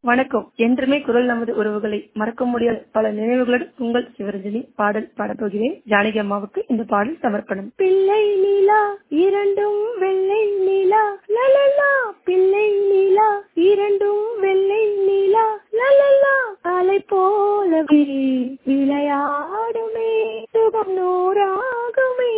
வணக்கம் என்றுமே குரல் நமது உறவுகளை மறக்க முடியாத பல நினைவுகளுடன் உங்கள் சிவரஞ்சனி பாடல் பாடப்போகிறேன் ஜானகி அம்மாவுக்கு இந்த பாடல் சமர்ப்பணம் பிள்ளை நீலா இரண்டும் வெள்ளை நீலா லலலா பிள்ளை நீலா இரண்டும் வெள்ளை நீலா லலலா அலை போலவே விளையாடுமே சுகம் நூறாகுமே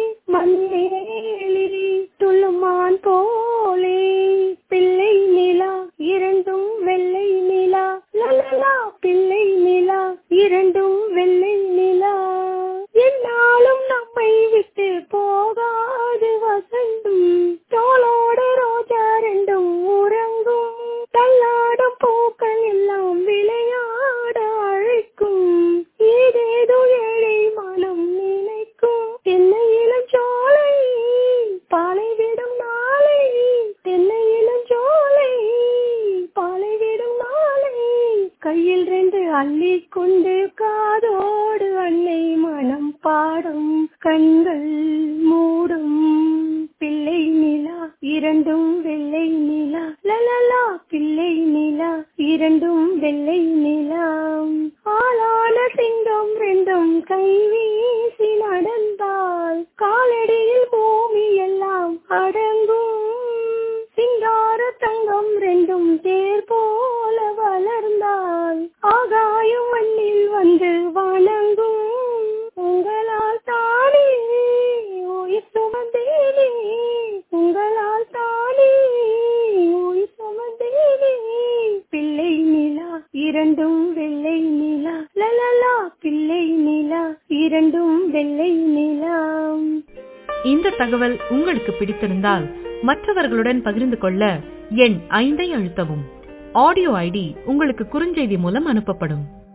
மண்ணேலி துள்ளுமான் போலே பிள்ளை நிலா இரண்டும் வெள்ளை நிலா லலலா பிள்ளை நிலா இரண்டும் வெள்ளை நிலா என்னாலும் நம்மை விட்டு போகாது வசந்தும் தோளோட ரோஜா ரெண்டும் உறங்கும் தள்ளாடும் பூக்கள் எல்லாம் விளையாட அழைக்கும் ஏதேதோ ஏழை மனம் நினைக்கும் தென்னை இளஞ்சோலை பாலை விடும் நாளை தென்னை இளஞ்சோலை பாலை விடும் நாளை கையில் ரெண்டு அள்ளி கொண்டு காதோடு அன்னை மனம் பாடும் கண்கள் மூடும் பிள்ளை நிலா இரண்டும் வெள்ளை நிலா லலலா பிள்ளை நிலா இரண்டும் வெள்ளை நிலா ஆளான சிங்கம் ரெண்டும் கை வீசி நடந்தால் காலடியில் பூமி எல்லாம் அடங்கும் சிங்கார தங்கம் ரெண்டும் தேர் போல வளர்ந்தால் ஆகாயம் மண்ணில் வந்து வணங்கும் உங்களால் தானே உயிர் சுமந்தேனே உங்களால் தானே உயிர் சுமந்தேனே பிள்ளை நிலா இரண்டும் வெள்ளை நிலா லலலா பிள்ளை நிலா இரண்டும் வெள்ளை நிலா இந்த தகவல் உங்களுக்கு பிடித்திருந்தால் மற்றவர்களுடன் பகிர்ந்து கொள்ள எண் ஐந்தை அழுத்தவும் ஆடியோ ஐடி உங்களுக்கு குறுஞ்செய்தி மூலம் அனுப்பப்படும்